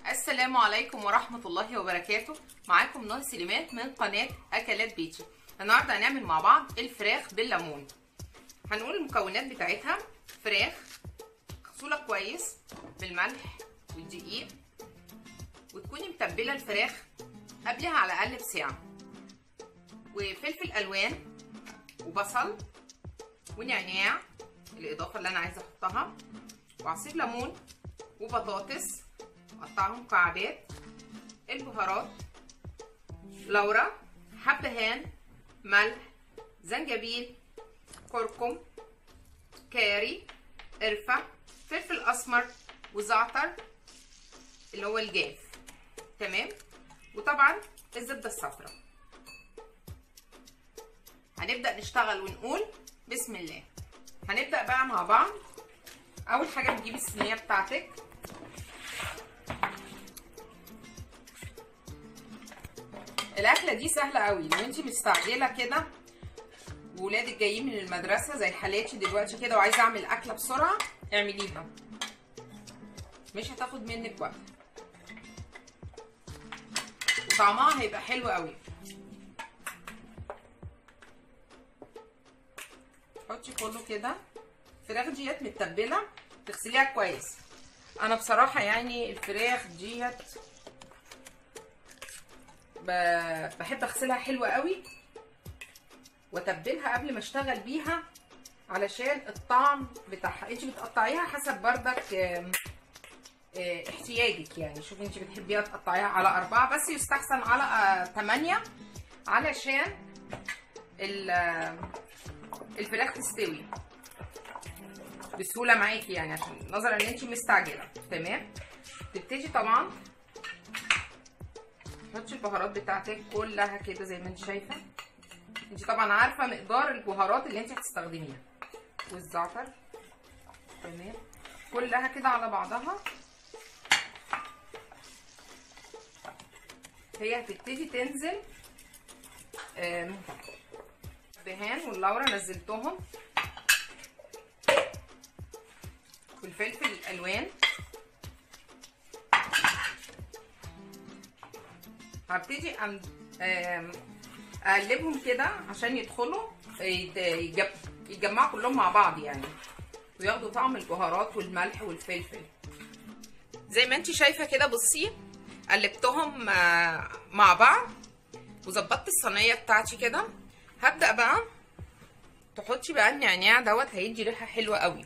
السلام عليكم ورحمة الله وبركاته معاكم نور سليمان من قناة أكلات بيتي النهاردة هنعمل مع بعض الفراخ بالليمون هنقول المكونات بتاعتها فراخ مغسولة كويس بالملح والدقيق وتكوني متبلة الفراخ قبلها على الأقل بساعة وفلفل ألوان وبصل ونعناع الإضافة اللي أنا عايزة أحطها وعصير ليمون وبطاطس قطعهم مكعبات البهارات لورا حبهان ملح زنجبيل كركم كاري قرفة فلفل أسمر وزعتر اللي هو الجاف تمام وطبعا الزبدة الصفراء هنبدأ نشتغل ونقول بسم الله هنبدأ بقى مع بعض أول حاجة بتجيبي الصينية بتاعتك الاكله دي سهله قوي لو انت مستعجله كده وولادك جايين من المدرسه زي حالاتي دلوقتي كده وعايزه اعمل اكله بسرعه اعمليها مش هتاخد منك وقت وطعمها هيبقى حلو قوي حطي كله كده الفراخ ديت متبله تغسليها كويس انا بصراحه يعني الفراخ ديت بحب اغسلها حلوه قوي واتبلها قبل ما اشتغل بيها علشان الطعم بتاعها انت بتقطعيها حسب بردك احتياجك يعني شوفي انت بتحبيها تقطعيها على أربعة بس يستحسن على تمانية علشان الفراخ تستوي بسهوله معاكي يعني عشان نظرا ان انت مستعجله تمام تبتدي طبعا تحطي البهارات بتاعتك كلها كده زي ما انت شايفه انت طبعا عارفه مقدار البهارات اللي انت هتستخدميها والزعتر تمام كلها كده على بعضها هي هتبتدي تنزل دهان واللورا نزلتهم والفلفل الالوان هبتدي اقلبهم كده عشان يدخلوا يتجمعوا كلهم مع بعض يعني وياخدوا طعم البهارات والملح والفلفل زي ما انت شايفه كده بصي قلبتهم مع بعض وظبطت الصينيه بتاعتي كده هبدا بقى تحطي بقى النعناع دوت هيدي ريحه حلوه قوي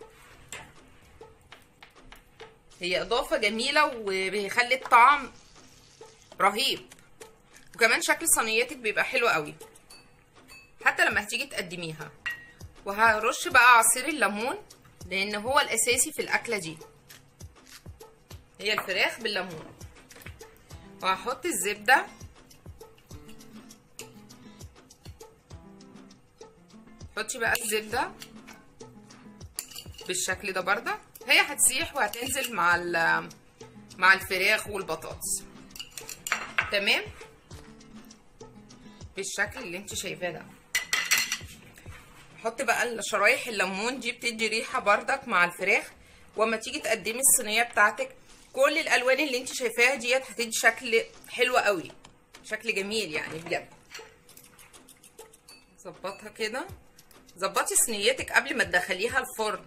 هي اضافه جميله وبيخلي الطعم رهيب وكمان شكل صينيتك بيبقى حلو قوي حتى لما هتيجي تقدميها وهرش بقى عصير الليمون لان هو الاساسي في الاكله دي هي الفراخ بالليمون وهحط الزبده حطي بقى الزبده بالشكل ده برده هي هتسيح وهتنزل مع مع الفراخ والبطاطس تمام بالشكل اللي انت شايفاه ده حط بقى شرايح الليمون دي بتدي ريحه بردك مع الفراخ واما تيجي تقدمي الصينيه بتاعتك كل الالوان اللي انت شايفاها ديت هتدي شكل حلو قوي شكل جميل يعني بجد ظبطها كده ظبطي صينيتك قبل ما تدخليها الفرن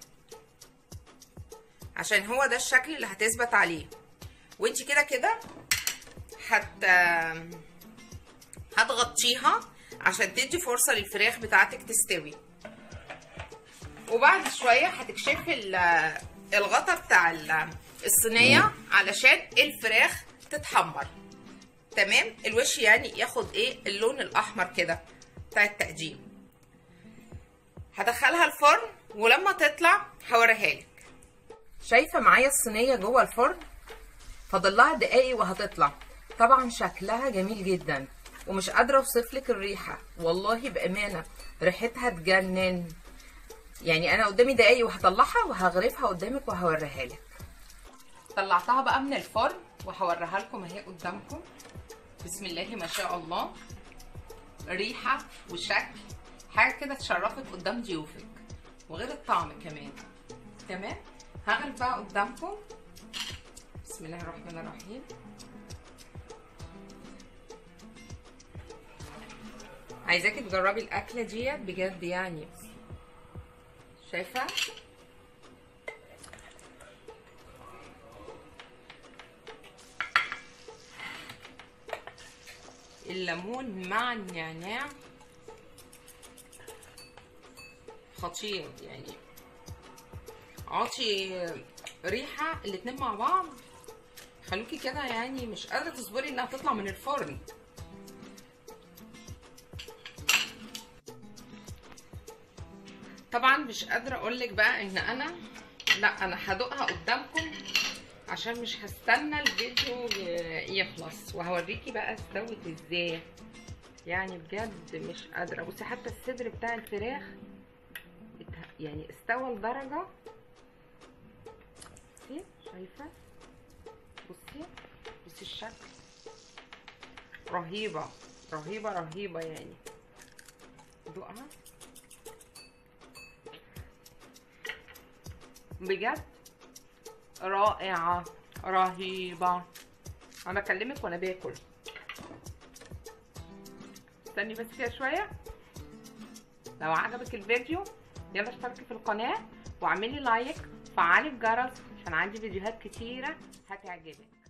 عشان هو ده الشكل اللي هتثبت عليه وانت كده كده هت هتغطيها عشان تدي فرصة للفراخ بتاعتك تستوي وبعد شوية هتكشفي الغطا بتاع الصينية علشان الفراخ تتحمر تمام الوش يعني ياخد ايه اللون الاحمر كده بتاع التقديم هدخلها الفرن ولما تطلع هوريها لك شايفه معايا الصينيه جوه الفرن فاضل لها دقايق وهتطلع طبعا شكلها جميل جدا ومش قادره اوصف لك الريحه والله بامانه ريحتها تجنن يعني انا قدامي دقايق وهطلعها وهغرفها قدامك وهوريها لك طلعتها بقى من الفرن وهوريها لكم اهي قدامكم بسم الله ما شاء الله ريحه وشكل حاجه كده تشرفك قدام ضيوفك وغير الطعم كمان تمام هغرف بقى قدامكم بسم الله الرحمن الرحيم عايزاكي تجربي الاكله ديت بجد يعني شايفه الليمون مع النعناع خطير يعني عاطي ريحه الاتنين مع بعض خلوكي كده يعني مش قادره تصبري انها تطلع من الفرن طبعا مش قادره اقول لك بقى ان انا لا انا هدوقها قدامكم عشان مش هستنى الفيديو ي- يخلص وهوريكي بقى استوت ازاي يعني بجد مش قادره بصي حتى الصدر بتاع الفراخ ات- يعني استوى لدرجه بصي شايفه بصي بصي الشكل رهيبه رهيبه رهيبه يعني دوقها بجد رائعة رهيبة أنا بكلمك وأنا باكل استني بس كده شوية لو عجبك الفيديو يلا اشتركي في القناة واعملي لايك وفعلي الجرس عشان عندي فيديوهات كتيرة هتعجبك